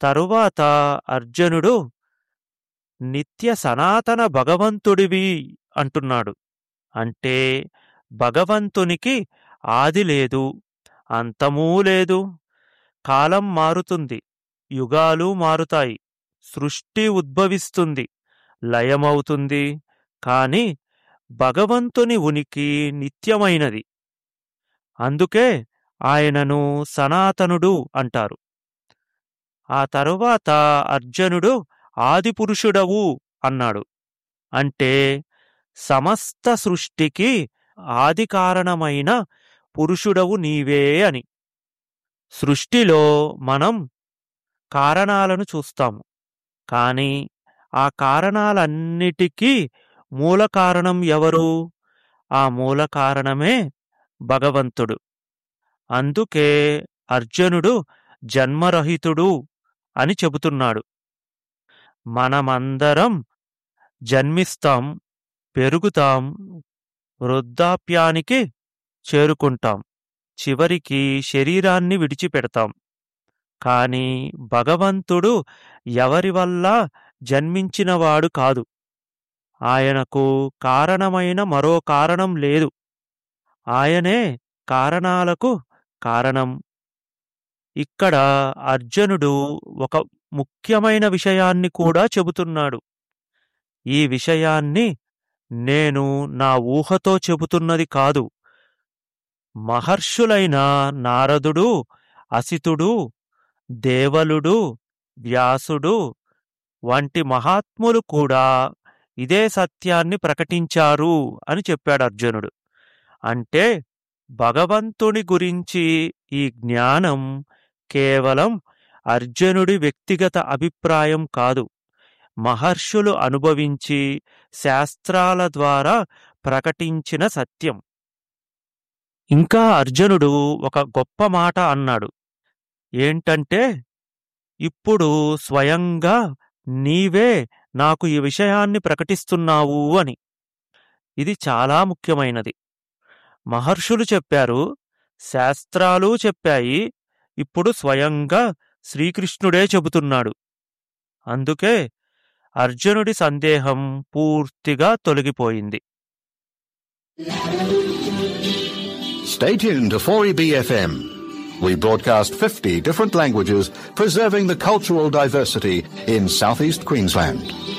తరువాత అర్జునుడు నిత్య సనాతన భగవంతుడివి అంటున్నాడు అంటే భగవంతునికి ఆది లేదు అంతమూ లేదు కాలం మారుతుంది యుగాలు మారుతాయి సృష్టి ఉద్భవిస్తుంది లయమవుతుంది కాని భగవంతుని ఉనికి నిత్యమైనది అందుకే ఆయనను సనాతనుడు అంటారు ఆ తరువాత అర్జునుడు ఆదిపురుషుడవు అన్నాడు అంటే సమస్త సృష్టికి ఆది కారణమైన పురుషుడవు నీవే అని సృష్టిలో మనం కారణాలను చూస్తాము కాని ఆ కారణాలన్నిటికీ మూల కారణం ఎవరు ఆ మూల కారణమే భగవంతుడు అందుకే అర్జునుడు జన్మరహితుడు అని చెబుతున్నాడు మనమందరం జన్మిస్తాం పెరుగుతాం వృద్ధాప్యానికి చేరుకుంటాం చివరికి శరీరాన్ని విడిచిపెడతాం కాని భగవంతుడు ఎవరి వల్ల జన్మించినవాడు కాదు ఆయనకు కారణమైన మరో కారణం లేదు ఆయనే కారణాలకు కారణం ఇక్కడ అర్జునుడు ఒక ముఖ్యమైన విషయాన్ని కూడా చెబుతున్నాడు ఈ విషయాన్ని నేను నా ఊహతో చెబుతున్నది కాదు మహర్షులైన నారదుడు అసితుడు దేవలుడు వ్యాసుడు వంటి మహాత్ములు కూడా ఇదే సత్యాన్ని ప్రకటించారు అని చెప్పాడు అర్జునుడు అంటే భగవంతుని గురించి ఈ జ్ఞానం కేవలం అర్జునుడి వ్యక్తిగత అభిప్రాయం కాదు మహర్షులు అనుభవించి శాస్త్రాల ద్వారా ప్రకటించిన సత్యం ఇంకా అర్జునుడు ఒక గొప్ప మాట అన్నాడు ఏంటంటే ఇప్పుడు స్వయంగా నీవే నాకు ఈ విషయాన్ని ప్రకటిస్తున్నావు అని ఇది చాలా ముఖ్యమైనది మహర్షులు చెప్పారు శాస్త్రాలు చెప్పాయి ఇప్పుడు స్వయంగా శ్రీకృష్ణుడే చెబుతున్నాడు అందుకే అర్జునుడి సందేహం పూర్తిగా తొలగిపోయింది Stay tuned to 4EBFM. We broadcast 50 different languages, preserving the cultural diversity in southeast Queensland.